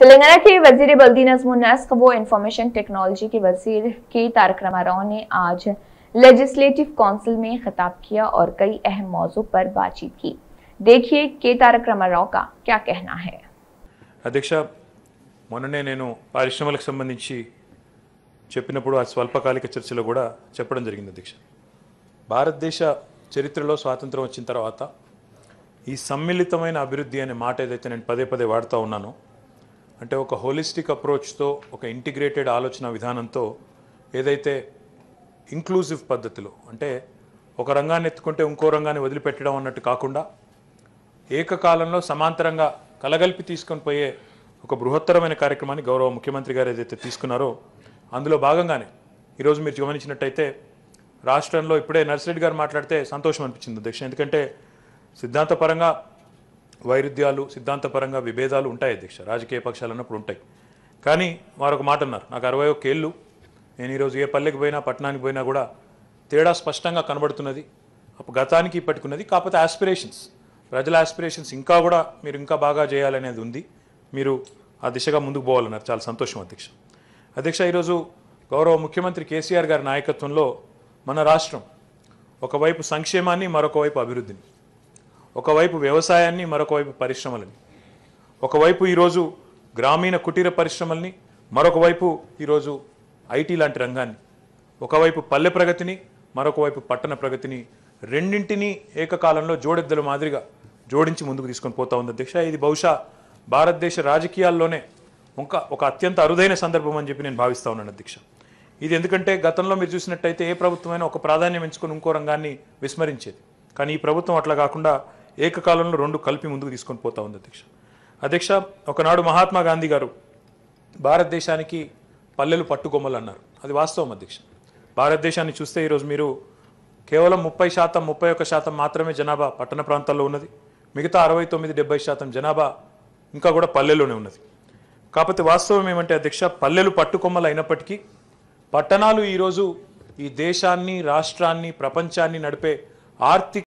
तेलंगाना के वजीर बल्दी नजमुन नस्क व इंफॉर्मेशन टेक्नोलॉजी के वजीर के तारक रामाराव ने आज लेजिस्लेटिव काउंसिल में खिताब किया और कई अहम मौजू पर बातचीत की देखिए के तारक रामाराव का क्या कहना है అధ్యక్ష మొన్ననే నేను పారిశ్రమలకు సంబంధించి చెప్పినప్పుడు ఆ స్వల్పకాలిక చర్చలో కూడా చెప్పడం జరిగింది అధ్యక్ష భారతదేశ చరిత్రలో స్వాతంత్రం వచ్చిన తర్వాత ఈ సమ్మిళితమైన అభివృద్ధి అనే మాట ఏదైతే నేను పదే పదే వాడుతూ ఉన్నానో అంటే ఒక హోలిస్టిక్ అప్రోచ్తో ఒక ఇంటిగ్రేటెడ్ ఆలోచన విధానంతో ఏదైతే ఇంక్లూజివ్ పద్ధతిలో అంటే ఒక రంగాన్ని ఎత్తుకుంటే ఇంకో రంగాన్ని వదిలిపెట్టడం అన్నట్టు కాకుండా ఏకకాలంలో సమాంతరంగా కలగలిపి తీసుకొని పోయే ఒక బృహత్తరమైన కార్యక్రమాన్ని గౌరవ ముఖ్యమంత్రి గారు ఏదైతే తీసుకున్నారో అందులో భాగంగానే ఈరోజు మీరు గమనించినట్టయితే రాష్ట్రంలో ఇప్పుడే నర్సిరెడ్డి గారు మాట్లాడితే సంతోషం అనిపించింది అధ్యక్ష ఎందుకంటే సిద్ధాంతపరంగా వైరుధ్యాలు సిద్ధాంతపరంగా విభేదాలు ఉంటాయి అధ్యక్ష రాజకీయ పక్షాలు అన్నప్పుడు ఉంటాయి కానీ వారు ఒక మాట అన్నారు నాకు అరవై ఒక్క ఏళ్ళు నేను ఈరోజు ఏ పల్లెకి పోయినా పట్టణానికి పోయినా కూడా తేడా స్పష్టంగా కనబడుతున్నది అప్పుడు గతానికి ఇప్పటికున్నది కాకపోతే ఆస్పిరేషన్స్ ప్రజల ఆస్పిరేషన్స్ ఇంకా కూడా మీరు ఇంకా బాగా చేయాలనేది ఉంది మీరు ఆ దిశగా ముందుకు పోవాలన్నారు చాలా సంతోషం అధ్యక్ష అధ్యక్ష ఈరోజు గౌరవ ముఖ్యమంత్రి కేసీఆర్ గారి నాయకత్వంలో మన రాష్ట్రం ఒకవైపు సంక్షేమాన్ని మరొక వైపు అభివృద్ధిని ఒకవైపు వ్యవసాయాన్ని మరొక వైపు పరిశ్రమలని ఒకవైపు ఈరోజు గ్రామీణ కుటీర పరిశ్రమల్ని మరొక వైపు ఈరోజు ఐటీ లాంటి రంగాన్ని ఒకవైపు పల్లె ప్రగతిని మరొక వైపు పట్టణ ప్రగతిని రెండింటినీ ఏకకాలంలో జోడెద్దల మాదిరిగా జోడించి ముందుకు తీసుకొని పోతా ఉంది అధ్యక్ష ఇది బహుశా భారతదేశ రాజకీయాల్లోనే ఒక ఒక అత్యంత అరుదైన సందర్భం అని చెప్పి నేను భావిస్తా ఉన్నాను అధ్యక్ష ఇది ఎందుకంటే గతంలో మీరు చూసినట్టయితే ఏ ప్రభుత్వమైనా ఒక ప్రాధాన్యం ఎంచుకొని ఇంకో రంగాన్ని విస్మరించేది కానీ ఈ ప్రభుత్వం అట్లా కాకుండా ఏకకాలంలో రెండు కలిపి ముందుకు తీసుకొని పోతా ఉంది అధ్యక్ష అధ్యక్ష ఒకనాడు మహాత్మా గాంధీ గారు భారతదేశానికి పల్లెలు పట్టుకొమ్మలు అన్నారు అది వాస్తవం అధ్యక్ష భారతదేశాన్ని చూస్తే ఈరోజు మీరు కేవలం ముప్పై శాతం ముప్పై ఒక్క శాతం మాత్రమే జనాభా పట్టణ ప్రాంతాల్లో ఉన్నది మిగతా అరవై తొమ్మిది డెబ్బై శాతం జనాభా ఇంకా కూడా పల్లెల్లోనే ఉన్నది కాకపోతే వాస్తవం ఏమంటే అధ్యక్ష పల్లెలు పట్టుకొమ్మలు అయినప్పటికీ పట్టణాలు ఈరోజు ఈ దేశాన్ని రాష్ట్రాన్ని ప్రపంచాన్ని నడిపే ఆర్థిక